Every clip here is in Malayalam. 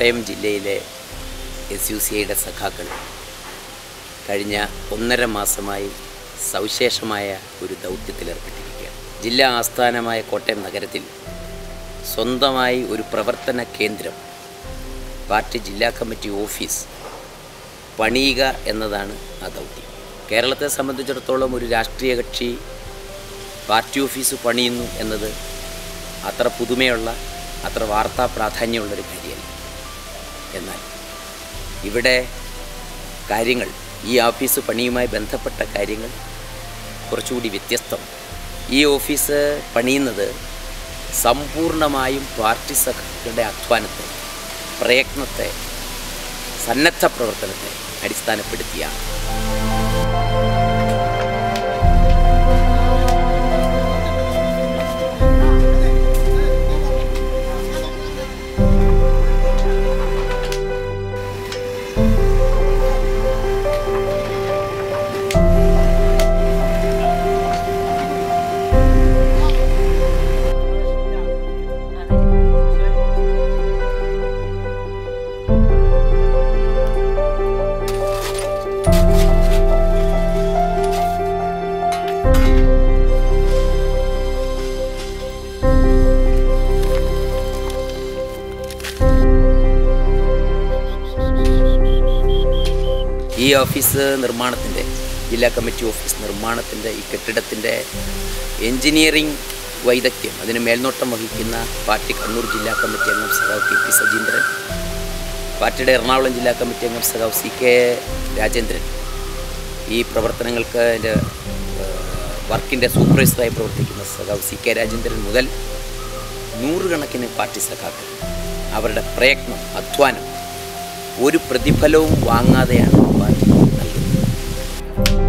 കോട്ടയം ജില്ലയിലെ എസ് യു സി ഐയുടെ സഖാക്കൾ കഴിഞ്ഞ ഒന്നര മാസമായി സവിശേഷമായ ഒരു ദൗത്യത്തിലേർപ്പെട്ടിരിക്കുകയാണ് ജില്ലാ ആസ്ഥാനമായ കോട്ടയം നഗരത്തിൽ സ്വന്തമായി ഒരു പ്രവർത്തന കേന്ദ്രം പാർട്ടി ജില്ലാ കമ്മിറ്റി ഓഫീസ് പണിയുക എന്നതാണ് ആ ദൗത്യം കേരളത്തെ സംബന്ധിച്ചിടത്തോളം ഒരു രാഷ്ട്രീയ കക്ഷി പാർട്ടി ഓഫീസ് പണിയുന്നു എന്നത് അത്ര പുതുമയുള്ള അത്ര വാർത്താ പ്രാധാന്യമുള്ളൊരു കാര്യമല്ല എന്നാൽ ഇവിടെ കാര്യങ്ങൾ ഈ ഓഫീസ് പണിയുമായി ബന്ധപ്പെട്ട കാര്യങ്ങൾ കുറച്ചുകൂടി വ്യത്യസ്തം ഈ ഓഫീസ് പണിയുന്നത് സമ്പൂർണമായും പാർട്ടി സഖാക്കളുടെ അധ്വാനത്തെ പ്രയത്നത്തെ സന്നദ്ധ പ്രവർത്തനത്തെ അടിസ്ഥാനപ്പെടുത്തിയാണ് ഈ ഓഫീസ് നിർമ്മാണത്തിൻ്റെ ജില്ലാ കമ്മിറ്റി ഓഫീസ് നിർമ്മാണത്തിൻ്റെ ഈ കെട്ടിടത്തിൻ്റെ എൻജിനീയറിംഗ് വൈദഗ്ധ്യം അതിന് മേൽനോട്ടം വഹിക്കുന്ന പാർട്ടി കണ്ണൂർ ജില്ലാ കമ്മിറ്റി അംഗം സഖാവ് കെ പി സജീന്ദ്രൻ പാർട്ടിയുടെ എറണാകുളം ജില്ലാ കമ്മിറ്റി അംഗം സഖാവ് സി കെ രാജേന്ദ്രൻ ഈ പ്രവർത്തനങ്ങൾക്ക് അതിൻ്റെ വർക്കിൻ്റെ സൂപ്പർവൈസറായി പ്രവർത്തിക്കുന്ന സഖാവ് സി കെ രാജേന്ദ്രൻ മുതൽ നൂറുകണക്കിന് പാർട്ടി സഖാക്കൾ അവരുടെ പ്രയത്നം അധ്വാനം ഒരു പ്രതിഫലവും വാങ്ങാതെയാണ് പാർട്ടി നൽകുന്നത്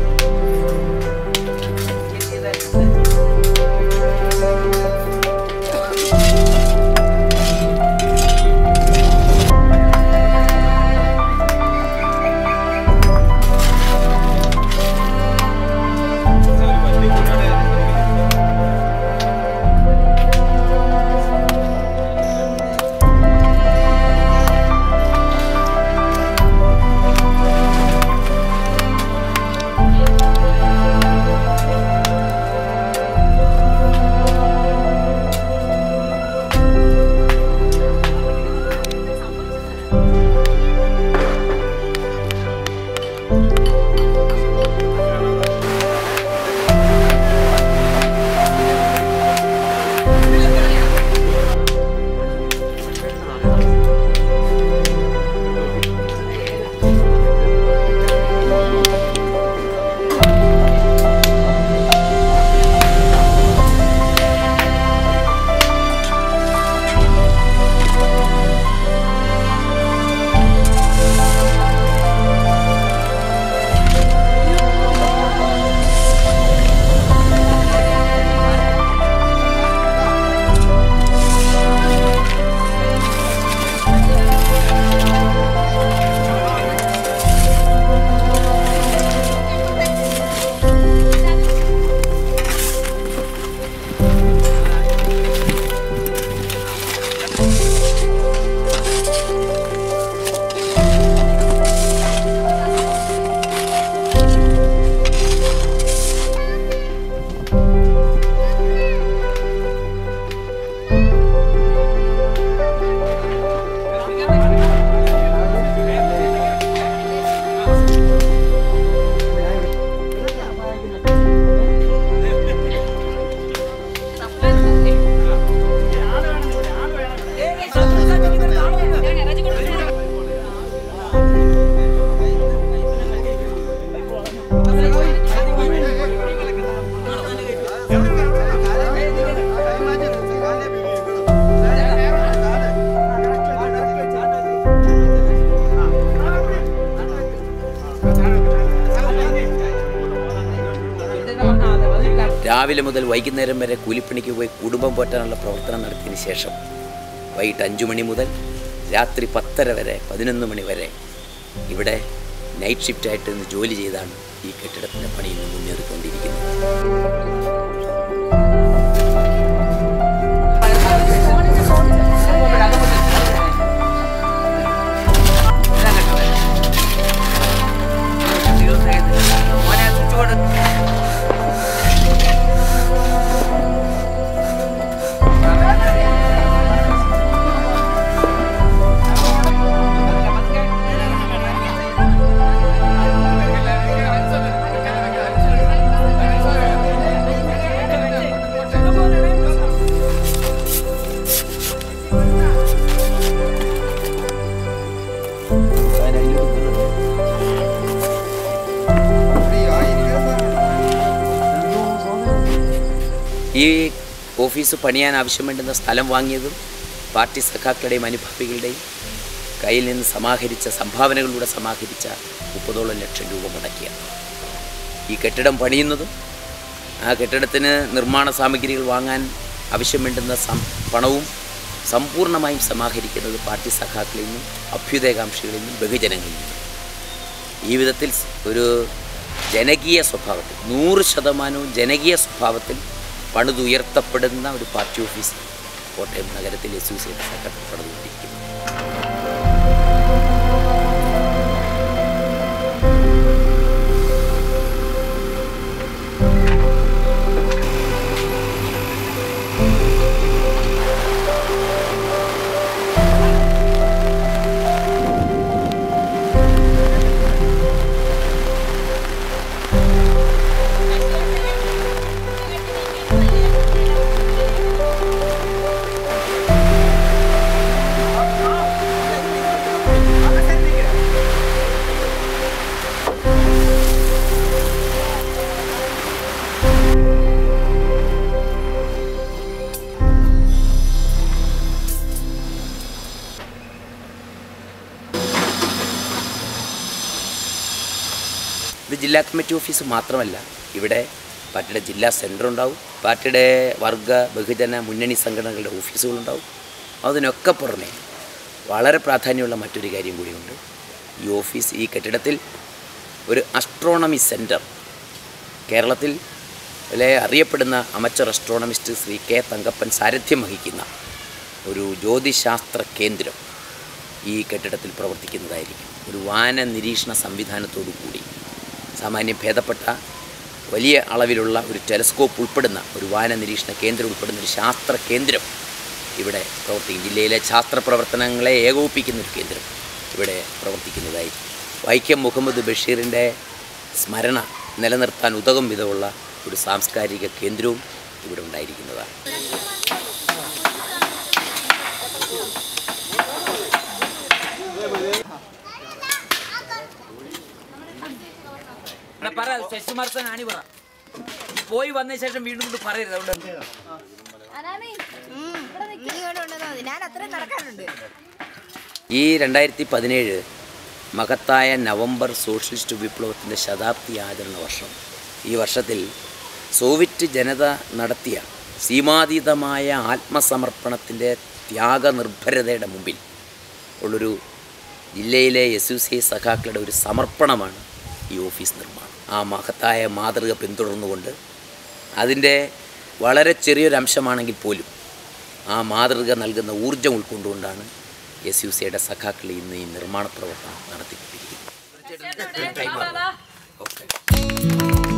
രാവിലെ മുതൽ വൈകുന്നേരം വരെ കൂലിപ്പണിക്ക് പോയി കുടുംബം പോറ്റാനുള്ള പ്രവർത്തനം നടത്തിയതിന് ശേഷം വൈകിട്ട് അഞ്ചു മണി മുതൽ രാത്രി പത്തര വരെ പതിനൊന്ന് മണി വരെ ഇവിടെ നൈറ്റ് ഷിഫ്റ്റായിട്ട് ഇന്ന് ജോലി ചെയ്താണ് ഈ കെട്ടിടത്തിൻ്റെ പണി ഇന്ന് മുന്നേറിക്കൊണ്ടിരിക്കുന്നത് ഈ ഓഫീസ് പണിയാൻ ആവശ്യം വേണ്ടുന്ന സ്ഥലം വാങ്ങിയതും പാർട്ടി സഖാക്കളുടെയും അനുഭാവികളുടെയും കയ്യിൽ നിന്ന് സമാഹരിച്ച സംഭാവനകളിലൂടെ സമാഹരിച്ച മുപ്പതോളം ലക്ഷം രൂപ മുടക്കിയാണ് ഈ കെട്ടിടം പണിയുന്നതും ആ കെട്ടിടത്തിന് നിർമ്മാണ സാമഗ്രികൾ വാങ്ങാൻ ആവശ്യം വേണ്ടുന്ന സം പണവും സമ്പൂർണ്ണമായും സമാഹരിക്കുന്നത് പാർട്ടി സഖാക്കളിൽ നിന്നും അഭ്യുദയകാംക്ഷികളിൽ നിന്നും ബഹുജനങ്ങളിൽ നിന്നും ഈ വിധത്തിൽ സ് ഒരു ജനകീയ സ്വഭാവത്തിൽ നൂറ് ശതമാനവും ജനകീയ സ്വഭാവത്തിൽ പണിതുയർത്തപ്പെടുന്ന ഒരു പാർട്ടി ഓഫീസ് കോട്ടയം നഗരത്തിൽ എസ് യു സി സെക്രട്ടറി പണിതുകൊണ്ടിരിക്കുന്നു ഇത് ജില്ലാ കമ്മിറ്റി ഓഫീസ് മാത്രമല്ല ഇവിടെ പാർട്ടിയുടെ ജില്ലാ സെൻറ്റർ ഉണ്ടാവും പാർട്ടിയുടെ വർഗ ബഹുജന മുന്നണി സംഘടനകളുടെ ഓഫീസുകളുണ്ടാവും അതിനൊക്കെ പുറമെ വളരെ പ്രാധാന്യമുള്ള മറ്റൊരു കാര്യം കൂടിയുണ്ട് ഈ ഓഫീസ് ഈ കെട്ടിടത്തിൽ ഒരു അസ്ട്രോണമി സെൻറ്റർ കേരളത്തിൽ ലെ അറിയപ്പെടുന്ന amateur astronomist Shri K Thankappan സാരഥ്യം വഹിക്കുന്ന ഒരു ജ്യോതിശാസ്ത്ര കേന്ദ്രം ഈ കെട്ടിടത്തിൽ പ്രവർത്തിക്കുന്നതായിരിക്കും ഒരു വാന നിരീക്ഷണ സംവിധാനത്തോടു കൂടി സാമാന്യം ഭേദപ്പെട്ട വലിയ അളവിലുള്ള ഒരു ടെലസ്കോപ്പ് ഉൾപ്പെടുന്ന ഒരു വാന നിരീക്ഷണ കേന്ദ്രം ഉൾപ്പെടുന്ന ഒരു ശാസ്ത്ര കേന്ദ്രം ഇവിടെ പ്രവർത്തിക്കും ജില്ലയിലെ ശാസ്ത്ര പ്രവർത്തനങ്ങളെ ഏകോപിപ്പിക്കുന്ന ഒരു കേന്ദ്രം ഇവിടെ പ്രവർത്തിക്കുന്നതായി വൈക്കം മുഹമ്മദ് ബഷീറിൻ്റെ സ്മരണ നിലനിർത്താൻ ഉതകും വിധമുള്ള ഒരു സാംസ്കാരിക കേന്ദ്രവും ഇവിടെ ഉണ്ടായിരിക്കുന്നതാണ് പറ ശശികുമാർസൻ ആണി പറ പോയി വന്ന ശേഷം വീണ്ടും ഇത് പറയരുത് അതുകൊണ്ട് അനാമി, ഇവിടെ നിക്ക്. നീ ഇങ്ങോട്ട് കൊണ്ടുവന്നാ മതി. ഞാൻ അത്രയും നടക്കാനുണ്ട് ഈ രണ്ടായിരത്തി പതിനേഴ് മഹത്തായ നവംബർ സോഷ്യലിസ്റ്റ് വിപ്ലവത്തിൻ്റെ ശതാബ്ദി ആചരണ വർഷം ഈ വർഷത്തിൽ സോവിയറ്റ് ജനത നടത്തിയ സീമാതീതമായ ആത്മസമർപ്പണത്തിൻ്റെ ത്യാഗനിർഭരതയുടെ മുമ്പിൽ ഉള്ളൊരു ജില്ലയിലെ എസ് യു സി സഖാക്കളുടെ ഒരു സമർപ്പണമാണ് ഈ ഓഫീസ് നിർമ്മാണം ആ മഹത്തായ മാതൃക പിന്തുടർന്നുകൊണ്ട് അതിൻ്റെ വളരെ ചെറിയൊരു അംശമാണെങ്കിൽ പോലും ആ മാതൃക നൽകുന്ന ഊർജം ഉൾക്കൊണ്ടുകൊണ്ടാണ് എസ് യു സിയുടെ സഖാക്കൾ ഇന്ന് ഈ നിർമ്മാണ പ്രവർത്തനം നടത്തിക്കൊണ്ടിരിക്കുന്നത് ഓക്കെ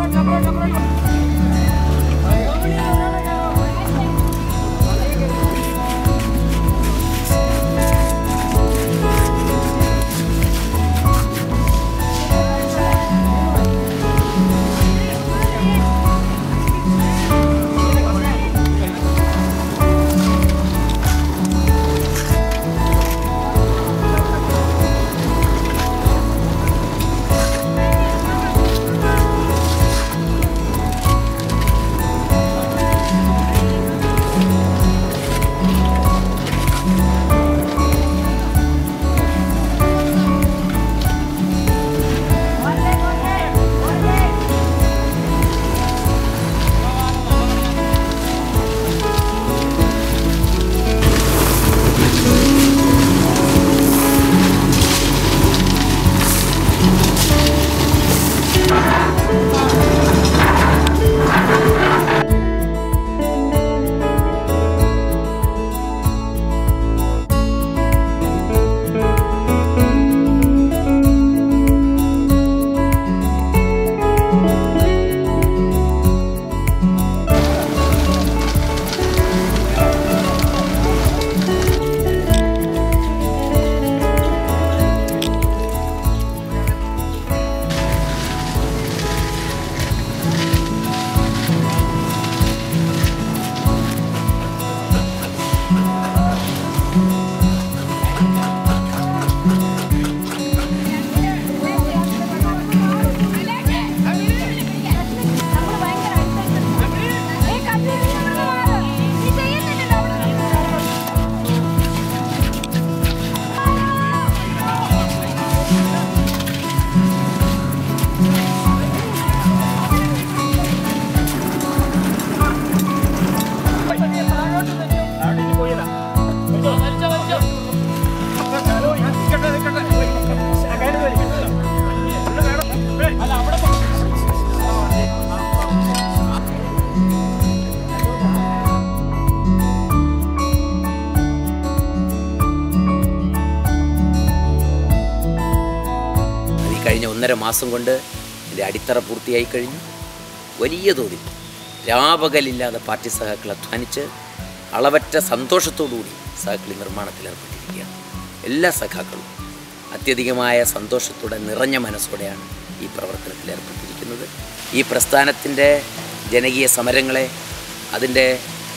അത് ഈ കഴിഞ്ഞ ഒന്നര മാസം കൊണ്ട് ഇതിൻ്റെ അടിത്തറ പൂർത്തിയായി കഴിഞ്ഞു വലിയ തോതിൽ രാപകലില്ലാതെ പാർട്ടി സഹാക്കൾ അധ്വാനിച്ച് അളവറ്റ സന്തോഷത്തോടുകൂടി സഹാക്കൾ ഈ നിർമ്മാണത്തിൽ ഏർപ്പെട്ടിരിക്കുകയാണ് എല്ലാ സഖാക്കളും അത്യധികമായ സന്തോഷത്തോടെ നിറഞ്ഞ മനസ്സോടെയാണ് ഈ പ്രവർത്തനത്തിൽ ഏർപ്പെട്ടിരിക്കുന്നത് ഈ പ്രസ്ഥാനത്തിൻ്റെ ജനകീയ സമരങ്ങളെ അതിൻ്റെ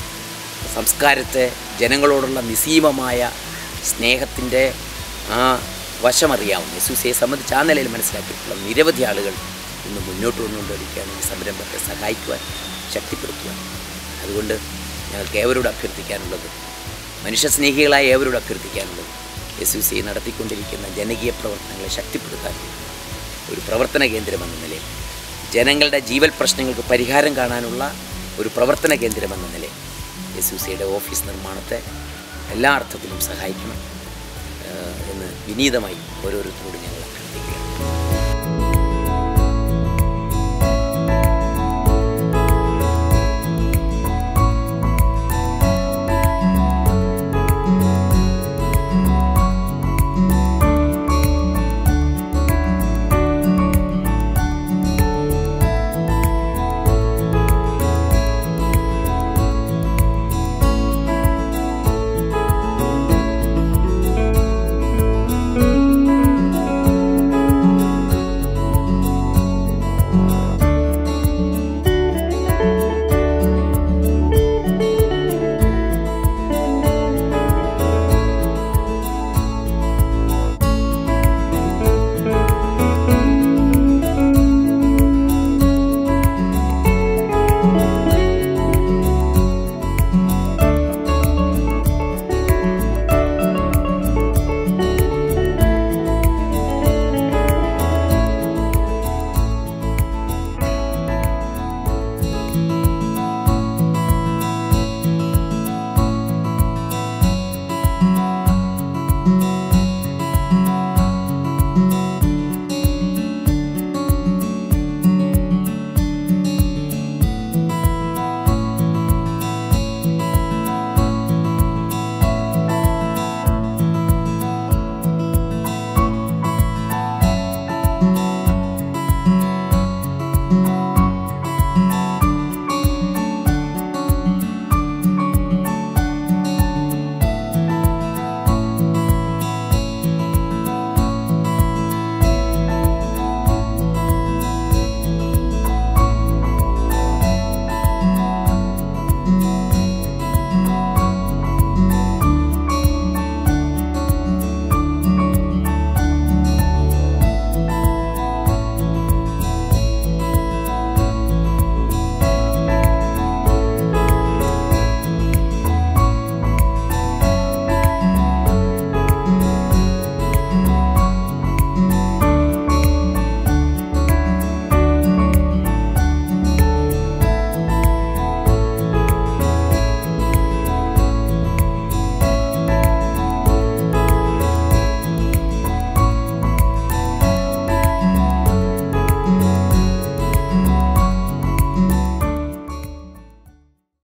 സംസ്കാരത്തെ ജനങ്ങളോടുള്ള നിസീമമായ സ്നേഹത്തിൻ്റെ ആ വശമറിയാവുന്ന എസ് യു സിയെ സംബന്ധിച്ച് ആ നിലയിൽ മനസ്സിലാക്കിയിട്ടുള്ള നിരവധി ആളുകൾ ഇന്ന് മുന്നോട്ട് വന്നുകൊണ്ടിരിക്കുകയാണ് ഈ സംരംഭത്തെ സഹായിക്കുവാൻ ശക്തിപ്പെടുത്തുവാൻ അതുകൊണ്ട് ഞങ്ങൾക്ക് ഏവരോട് അഭ്യർത്ഥിക്കാനുള്ളത് മനുഷ്യസ്നേഹികളായ ഏവരോട് അഭ്യർത്ഥിക്കാനുള്ളത് എസ് യു സി നടത്തിക്കൊണ്ടിരിക്കുന്ന ജനകീയ പ്രവർത്തനങ്ങളെ ശക്തിപ്പെടുത്താൻ ഒരു പ്രവർത്തന കേന്ദ്രമെന്ന നിലയിൽ ജനങ്ങളുടെ ജീവൽ പ്രശ്നങ്ങൾക്ക് പരിഹാരം കാണാനുള്ള ഒരു പ്രവർത്തന കേന്ദ്രമെന്ന നിലയിൽ എസ് യു സിയുടെ ഓഫീസ് നിർമ്മാണത്തെ എല്ലാ അർത്ഥത്തിലും സഹായിക്കണം ഏഹ് എന്ന് വിനീതമായി ഓരോരുത്തരോട് ഞങ്ങൾ അഭ്യർത്ഥിക്കുകയാണ്